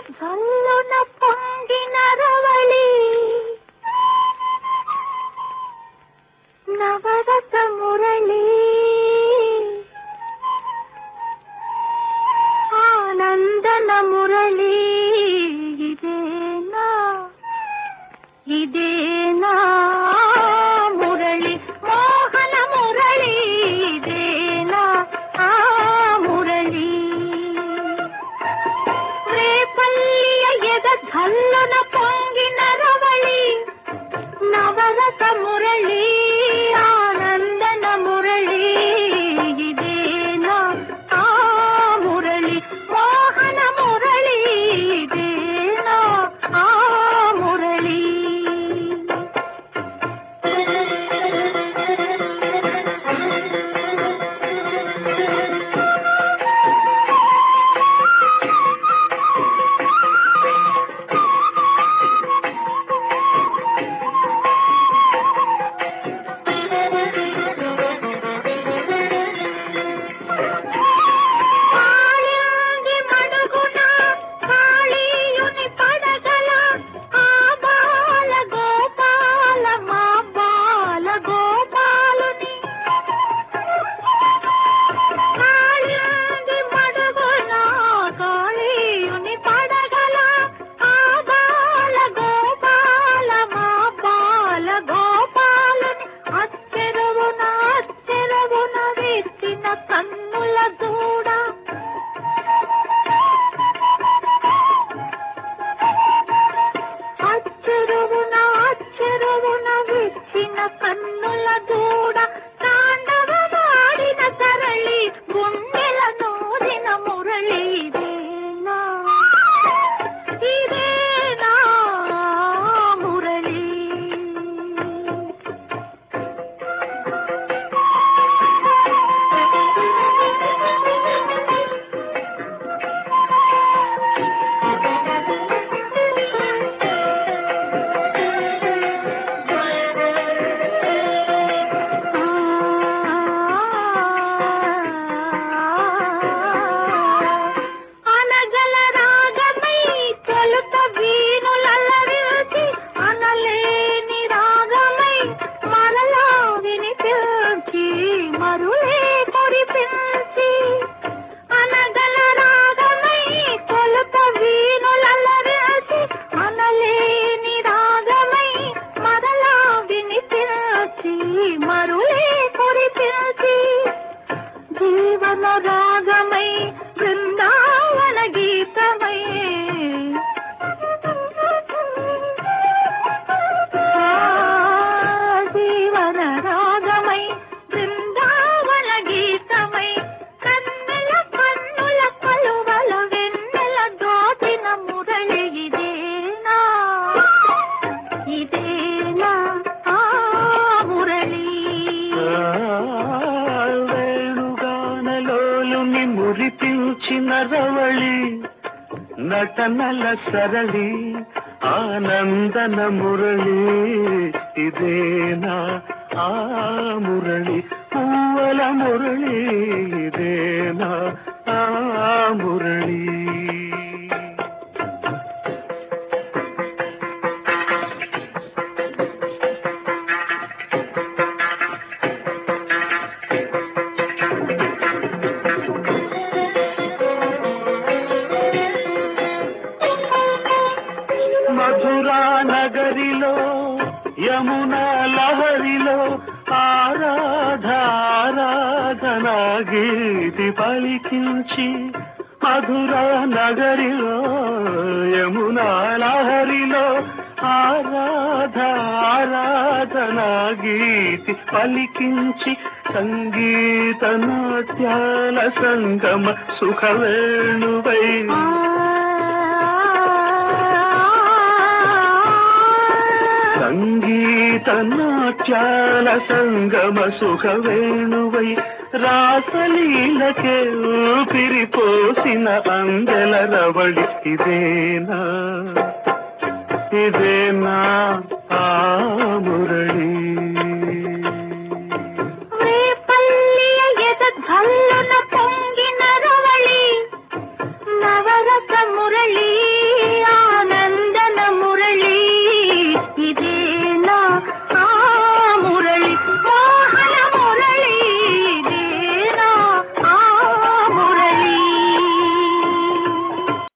జల్లున పొంగిన రవళి నవరస మురళి ఆనందన మురళి ఇదేనా ఇదేనా మురళి మోహన మురళి ఇదేనా ఆ మురళి రేపల్లియ ఎద ఝల్లున పొంగిన రవళి నవరస మురళి ఆనందన మురళి ఇదేనా ఆ మురళి మోహన మురళి ఇదేనా ఆ మురళి కాళింగి మడుగున కాళీయుని పడగల ఆ బాల గోపాల మా బాల గోపాలుని కాళింగి మడుగున కాళీయుని పడగల ఆ బాల గోపాల మా బాల గోపాలుని అచ్చెరువున అచ్చెరువున వేసిన కన్నుల దూడ అచ్చెరువున అచ్చెరువున విచ్చిన కన్నుల దూడ తాండవమాడిన సరళి గుండెల నూరిన మురళి ఇదేనా ఇదేనా మురళి అనగల రాగమై తొలుత వీణులల్లరిల్చి అనలేని రాగమై మరలా వినిపించి మరులే కురిపించి అనగల రాగమై తొలుత వీణులల్లరిల్చి అనలేని రాగమై మరలా వినిపించి మరులే కురిపించి జీవన రాగమై బృందావన గీతమై ఆ, జీవన రాగమై బృందావన గీతమై కన్నుల కన్నుల కలువల వెన్నెల దోచిన మురళి ఇదేనా ఇదేనా ఆ మురళి వేణుగానలోలుని మురిపించిన రవళి నటనల సరళి ఆనందన మురళి ఇదేనా ఆ మురళి పువ్వల మురళి ఇదేనా ఆ మురళి మధురా నగరిలో యమునా లహరిలో ఆరాధ ఆరాధన గీతి పలికించి మధురా నగరిలో యమునా లహరిలో ఆరాధ ఆరాధన గీతి పలికించి సంగీత నాట్యాల సంగమ సుఖవేణువై సంగీత నాట్యాల సంగమ సుఖ వేణువై రాసలీలకే ఊపిరిపోసిన అందెల రవళి ఇదేనా ఇదేనా ఆ మురళి రేపల్లియ ఎద ఝల్లున పొంగిన రవళి నవరస మురళి ఇదేనా